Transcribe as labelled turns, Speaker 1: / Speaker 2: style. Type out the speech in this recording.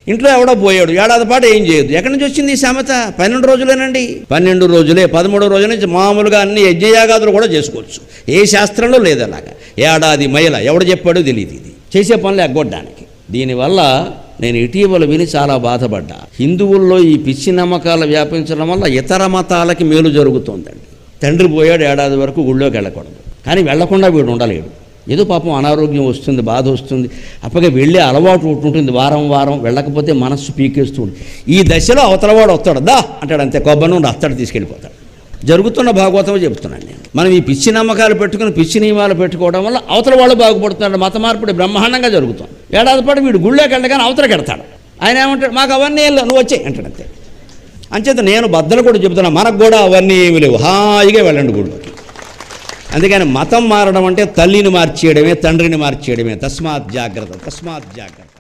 Speaker 1: ఇంట్లో ఎవడో పోయాడు ఏడాది పాటు ఏం చేయదు ఎక్కడి నుంచి వచ్చింది ఈ సామెత పన్నెండు రోజులేనండి పన్నెండు రోజులే పదమూడో రోజుల నుంచి మామూలుగా అన్ని యజ్ఞయాగాదులు కూడా చేసుకోవచ్చు ఏ శాస్త్రంలో లేదు అలాగా ఏడాది మైల ఎవడు చెప్పాడో తెలియదు ఇది చేసే పనులు ఎగ్గొట్టడానికి దీనివల్ల నేను ఇటీవల విని చాలా బాధపడ్డా హిందువుల్లో ఈ పిచ్చి నమ్మకాలు వ్యాపించడం వల్ల ఇతర మతాలకి మేలు జరుగుతోందండి తండ్రి పోయాడు ఏడాది వరకు గుళ్ళోకి వెళ్ళకూడదు కానీ వెళ్లకుండా వీడు ఉండలేడు ఏదో పాపం అనారోగ్యం వస్తుంది బాధ వస్తుంది అప్పగా వెళ్ళే అలవాటు ఒకటి ఉంటుంది వారం వారం వెళ్ళకపోతే మనస్సు పీకేస్తుంది ఈ దశలో అవతలవాడు వస్తాడు దా అంటాడు అంతే కొబ్బరి నుండి అత్తడు తీసుకెళ్ళిపోతాడు జరుగుతున్న భాగవతం చెప్తున్నాను నేను మనం ఈ పిచ్చి నమ్మకాలు పెట్టుకుని పిచ్చి నియమాలు పెట్టుకోవడం వల్ల అవతల వాళ్ళు బాగుపడుతున్నాడు మత మార్పిడి బ్రహ్మాండంగా జరుగుతుంది ఏడాది పాటు వీడు గుళ్ళోకి వెళ్ళగానే అవతలకి వెడతాడు ఆయన ఏమంటాడు మాకు అవన్నీ ఏం లేవు, నువ్వు వచ్చే అంటాడు అంతే అంచేత నేను బద్దలు కూడా చెబుతున్నా మనకు కూడా అవన్నీ ఏమి లేవు హాయిగా వెళ్ళండి గుడిలోకి అందుకని మతం మారడం అంటే తల్లిని మార్చేయడమే తండ్రిని మార్చేయడమే తస్మాత్ జాగ్రత్త తస్మాత్ జాగ్రత్త